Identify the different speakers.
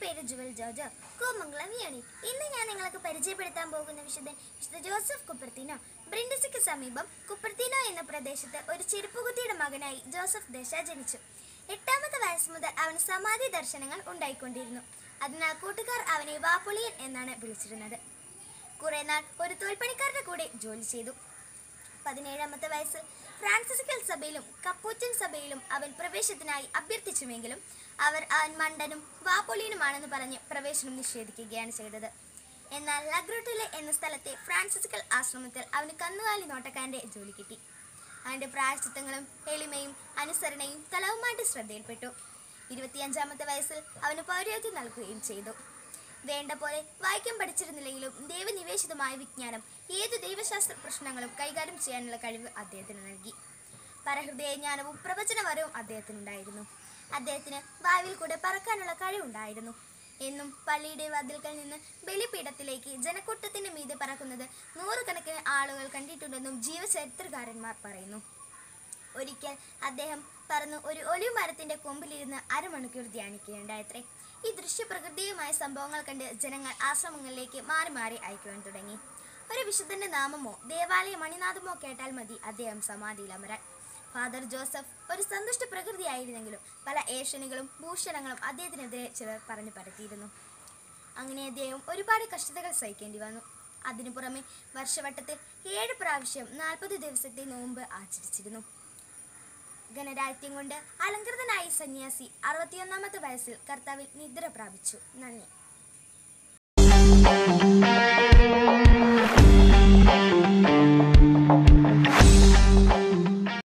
Speaker 1: പേര് ജുവൽ ജോജോ കോമംഗളം വിയാണി ഇന്ന് ഞാൻ നിങ്ങൾക്ക് പരിചയപ്പെടുത്താൻ പോകുന്ന വിശുദ്ധൻ വിശുദ്ധ ജോസഫ് കുപ്പർത്തിനോ ബ്രിൻഡിസിക്ക് സമീപം കുപ്പർത്തിനോ എന്ന പ്രദേശത്ത് ഒരു ചെരുപ്പുകുത്തിയുടെ മകനായി ജോസഫ് ദേശ ജനിച്ചു എട്ടാമത്തെ വയസ്സ് മുതൽ അവന് സമാധി ദർശനങ്ങൾ ഉണ്ടായിക്കൊണ്ടിരുന്നു അതിനാൽ കൂട്ടുകാർ അവനെ വാപ്പൊളിയൻ എന്നാണ് വിളിച്ചിരുന്നത് കുറെ നാൾ ഒരു തോൽപ്പണിക്കാരുടെ കൂടെ ജോലി ചെയ്തു പതിനേഴാമത്തെ വയസ്സിൽ ഫ്രാൻസിസിക്കൽ സഭയിലും കപ്പൂച്ചൻ സഭയിലും അവൻ പ്രവേശത്തിനായി അഭ്യർത്ഥിച്ചുവെങ്കിലും അവർ അവൻ മണ്ടനും വാപ്പൊളിയനുമാണെന്ന് പറഞ്ഞ് പ്രവേശനം നിഷേധിക്കുകയാണ് ചെയ്തത് എന്നാൽ ലഗ്രോട്ടിലെ എന്ന സ്ഥലത്തെ ഫ്രാൻസിസിക്കൽ ആശ്രമത്തിൽ അവന് കന്നുകാലി നോട്ടക്കാരൻ്റെ ജോലി കിട്ടി അവൻ്റെ പ്രായശ്ചിത്തങ്ങളും എളിമയും അനുസരണയും തലവുമായിട്ട് ശ്രദ്ധയിൽപ്പെട്ടു ഇരുപത്തിയഞ്ചാമത്തെ വയസ്സിൽ അവന് പൗരോഹിത്യം നൽകുകയും ചെയ്തു വേണ്ട പോലെ വായിക്കാൻ പഠിച്ചിരുന്നില്ലെങ്കിലും ദൈവനിവേശിതമായ വിജ്ഞാനം ഏത് ദൈവശാസ്ത്ര പ്രശ്നങ്ങളും കൈകാര്യം ചെയ്യാനുള്ള കഴിവ് അദ്ദേഹത്തിന് നൽകി പരഹൃദയ ജ്ഞാനവും പ്രവചനവരവും അദ്ദേഹത്തിനുണ്ടായിരുന്നു അദ്ദേഹത്തിന് വായുവിൽ കൂടെ പറക്കാനുള്ള കഴിവുണ്ടായിരുന്നു എന്നും പള്ളിയുടെ വാതിൽക്കൽ നിന്ന് ബലിപീഠത്തിലേക്ക് ജനക്കൂട്ടത്തിന്റെ മീതെ പറക്കുന്നത് നൂറുകണക്കിന് ആളുകൾ കണ്ടിട്ടുണ്ടെന്നും ജീവചരിത്രകാരന്മാർ പറയുന്നു ഒരിക്കൽ അദ്ദേഹം പറന്നു ഒരു ഒലിവ് മരത്തിന്റെ കൊമ്പിലിരുന്ന് അരമണിക്കൂർ ധ്യാനിക്കുകയുണ്ടായത്രേ ഈ ദൃശ്യപ്രകൃതിയുമായ സംഭവങ്ങൾ കണ്ട് ജനങ്ങൾ ആശ്രമങ്ങളിലേക്ക് മാറി മാറി അയക്കുവാൻ തുടങ്ങി ഒരു വിശുദ്ധന്റെ നാമമോ ദേവാലയ മണിനാഥമോ കേട്ടാൽ മതി അദ്ദേഹം സമാധിയിൽ അമരാൻ ഫാദർ ജോസഫ് ഒരു സന്തുഷ്ട പ്രകൃതിയായിരുന്നെങ്കിലും പല ഏഷണികളും ഭൂഷണങ്ങളും അദ്ദേഹത്തിനെതിരെ ചിലർ പറഞ്ഞു പരത്തിയിരുന്നു അങ്ങനെ അദ്ദേഹം ഒരുപാട് കഷ്ടതകൾ സഹിക്കേണ്ടി വന്നു അതിനു പുറമെ വർഷവട്ടത്തിൽ ഏഴ് പ്രാവശ്യം നാൽപ്പത് ദിവസത്തെ നോമ്പ് ആചരിച്ചിരുന്നു ഗണരാജ്യം കൊണ്ട് അലങ്കൃതനായ സന്യാസി അറുപത്തിയൊന്നാമത്തെ വയസ്സിൽ കർത്താവിൽ നിദ്ര പ്രാപിച്ചു നന്ദി